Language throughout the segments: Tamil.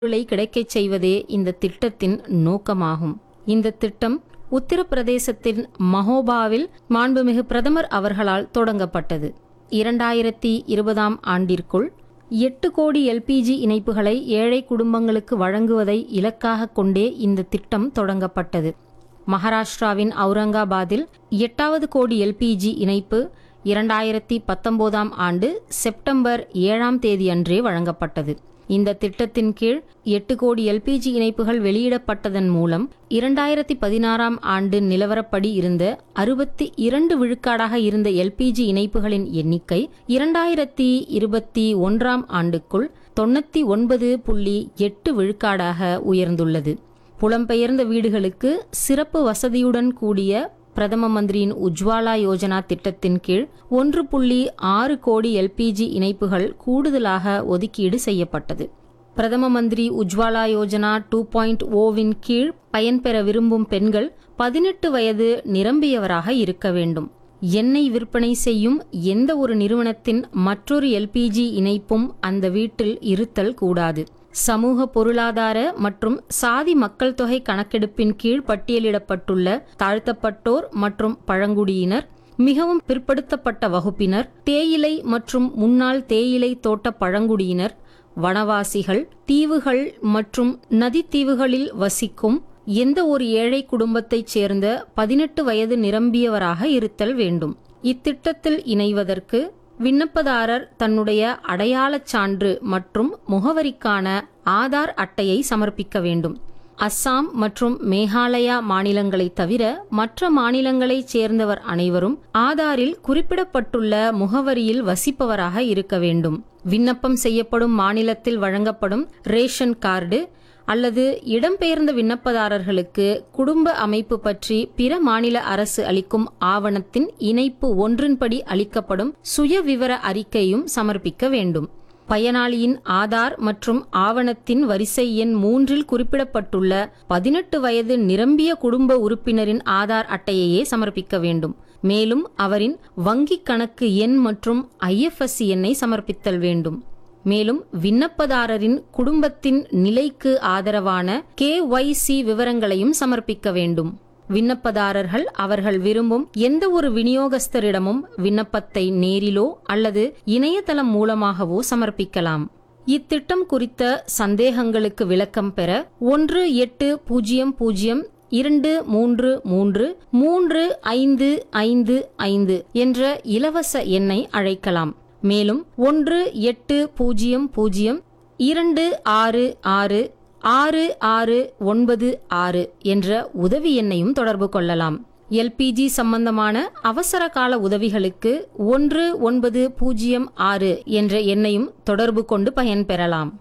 பொருளை கிடைக்கச் செய்வதே இந்த திட்டத்தின் நோக்கமாகும் இந்த திட்டம் உத்தரப்பிரதேசத்தின் மஹோபாவில் மாண்புமிகு பிரதமர் அவர்களால் தொடங்கப்பட்டது இரண்டாயிரத்தி இருபதாம் ஆண்டிற்குள் எட்டு கோடி எல்பிஜி இணைப்புகளை ஏழை குடும்பங்களுக்கு வழங்குவதை இலக்காக கொண்டே இந்த திட்டம் தொடங்கப்பட்டது மகாராஷ்டிராவின் அவுரங்காபாத்தில் எட்டாவது கோடி எல்பிஜி இணைப்பு இரண்டாயிரத்தி பத்தொன்பதாம் ஆண்டு செப்டம்பர் ஏழாம் தேதியன்றே வழங்கப்பட்டது இந்த திட்டத்தின் கீழ் எட்டு கோடி எல்பிஜி இணைப்புகள் வெளியிடப்பட்டதன் மூலம் இரண்டாயிரத்தி பதினாறாம் ஆண்டு நிலவரப்படி இருந்த அறுபத்தி இரண்டு விழுக்காடாக இருந்த எல்பிஜி இணைப்புகளின் எண்ணிக்கை இரண்டாயிரத்தி இருபத்தி ஒன்றாம் ஆண்டுக்குள் தொண்ணூத்தி ஒன்பது புள்ளி எட்டு விழுக்காடாக உயர்ந்துள்ளது புலம்பெயர்ந்த வீடுகளுக்கு சிறப்பு வசதியுடன் கூடிய பிரதம மந்திரியின் உஜ்வாலா யோஜனா திட்டத்தின் கீழ் ஒன்று புள்ளி ஆறு கோடி எல்பிஜி இணைப்புகள் கூடுதலாக ஒதுக்கீடு செய்யப்பட்டது பிரதம மந்திரி உஜ்வாலா யோஜனா டூ பாயிண்ட் ஓவின் கீழ் பயன்பெற விரும்பும் பெண்கள் பதினெட்டு வயது நிரம்பியவராக இருக்க வேண்டும் எண்ணெய் விற்பனை செய்யும் எந்த ஒரு நிறுவனத்தின் மற்றொரு எல்பிஜி இணைப்பும் அந்த வீட்டில் இருத்தல் கூடாது சமூக பொருளாதார மற்றும் சாதி மக்கள் தொகை கணக்கெடுப்பின் கீழ் பட்டியலிடப்பட்டுள்ள தாழ்த்தப்பட்டோர் மற்றும் பழங்குடியினர் மிகவும் பிற்படுத்தப்பட்ட வகுப்பினர் தேயிலை மற்றும் முன்னாள் தேயிலை தோட்ட பழங்குடியினர் வனவாசிகள் தீவுகள் மற்றும் நதித்தீவுகளில் வசிக்கும் எந்த ஒரு ஏழை குடும்பத்தைச் சேர்ந்த பதினெட்டு வயது நிரம்பியவராக இருத்தல் வேண்டும் இத்திட்டத்தில் இணைவதற்கு விண்ணப்பதாரர் தன்னுடைய அடையாளச் சான்று மற்றும் முகவரிக்கான ஆதார் அட்டையை சமர்ப்பிக்க வேண்டும் அஸ்ஸாம் மற்றும் மேகாலயா மாநிலங்களை தவிர மற்ற மாநிலங்களைச் சேர்ந்தவர் அனைவரும் ஆதாரில் குறிப்பிடப்பட்டுள்ள முகவரியில் வசிப்பவராக இருக்க வேண்டும் விண்ணப்பம் செய்யப்படும் மாநிலத்தில் வழங்கப்படும் ரேஷன் கார்டு அல்லது இடம்பெயர்ந்த விண்ணப்பதாரர்களுக்கு குடும்ப அமைப்பு பற்றி பிற மாநில அரசு அளிக்கும் ஆவணத்தின் இணைப்பு ஒன்றின்படி அளிக்கப்படும் சுய விவர அறிக்கையும் சமர்ப்பிக்க வேண்டும் பயனாளியின் ஆதார் மற்றும் ஆவணத்தின் வரிசை எண் மூன்றில் குறிப்பிடப்பட்டுள்ள பதினெட்டு வயது நிரம்பிய குடும்ப உறுப்பினரின் ஆதார் அட்டையையே சமர்ப்பிக்க வேண்டும் மேலும் அவரின் வங்கிக் கணக்கு எண் மற்றும் ஐஎஃப்எஸ்சி எண்ணை சமர்ப்பித்தல் வேண்டும் மேலும் விண்ணப்பதாரரின் குடும்பத்தின் நிலைக்கு ஆதரவான கேஒய்சி விவரங்களையும் சமர்ப்பிக்க வேண்டும் விண்ணப்பதாரர்கள் அவர்கள் விரும்பும் எந்த ஒரு விநியோகஸ்தரிடமும் விண்ணப்பத்தை நேரிலோ அல்லது இணையதளம் மூலமாகவோ சமர்ப்பிக்கலாம் இத்திட்டம் குறித்த சந்தேகங்களுக்கு விளக்கம் பெற ஒன்று எட்டு பூஜ்ஜியம் பூஜ்ஜியம் இரண்டு மூன்று மூன்று மூன்று ஐந்து ஐந்து ஐந்து என்ற இலவச எண்ணை அழைக்கலாம் மேலும் ஒன்று எட்டு பூஜ்ஜியம் பூஜ்ஜியம் இரண்டு ஆறு ஆறு ஆறு ஆறு ஒன்பது ஆறு என்ற உதவி எண்ணையும் தொடர்பு கொள்ளலாம் எல்பிஜி சம்பந்தமான அவசர கால உதவிகளுக்கு ஒன்று ஒன்பது பூஜ்ஜியம் ஆறு என்ற எண்ணையும் தொடர்பு கொண்டு பயன்பெறலாம்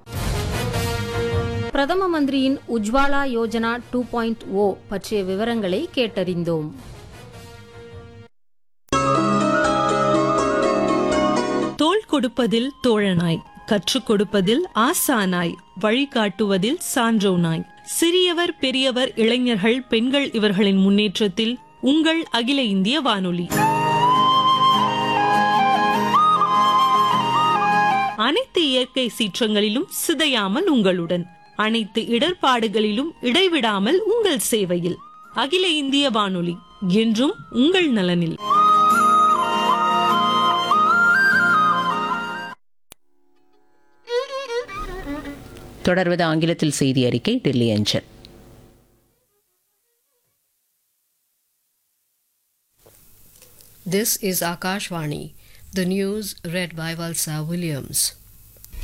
பிரதம மந்திரியின் Ujjwala Yojana two point O பற்றிய விவரங்களை கேட்டறிந்தோம் தோள் கொடுப்பதில் தோழனாய் கற்றுக் கொடுப்பதில் ஆசானாய் வழிகாட்டுவதில் சான்றோனாய் சிறியவர் பெரியவர் இளைஞர்கள் பெண்கள் இவர்களின் முன்னேற்றத்தில் உங்கள் அகில இந்திய வானொலி அனைத்து இயற்கை சீற்றங்களிலும் சிதையாமல் உங்களுடன் அனைத்து இடர்பாடுகளிலும் இடைவிடாமல் உங்கள் சேவையில் அகில இந்திய வானொலி என்றும் உங்கள் நலனில் தொடர்வது ஆங்கிலத்தில் செய்தி அறிக்கை டெல்லி அஞ்சல் This is Akashvani, the news read by Valsa Williams.